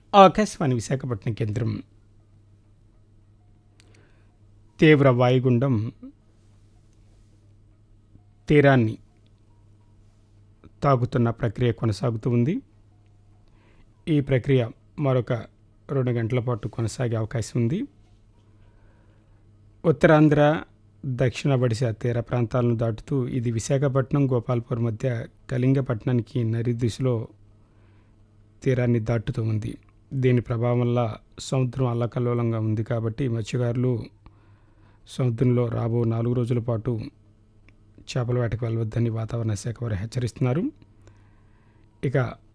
ఆకాశవాణి విశాఖపట్నం కేంద్రం తీవ్ర వాయుగుండం తీరాన్ని తాగుతున్న ప్రక్రియ కొనసాగుతూ ఉంది ఈ ప్రక్రియ మరొక రెండు గంటల పాటు కొనసాగే అవకాశం ఉంది ఉత్తరాంధ్ర దక్షిణ ఒడిశా తీర ప్రాంతాలను దాటుతూ ఇది విశాఖపట్నం గోపాల్పూర్ మధ్య కళింగపట్నానికి నరి దిశలో తీరాన్ని దాటుతూ ఉంది దీని ప్రభావం వల్ల సముద్రం అల్లకల్లోలంగా ఉంది కాబట్టి మత్స్యకారులు సముద్రంలో రాబో నాలుగు రోజుల పాటు చేపల వేటకు వెళ్ళవద్దని వాతావరణ శాఖ వారు హెచ్చరిస్తున్నారు ఇక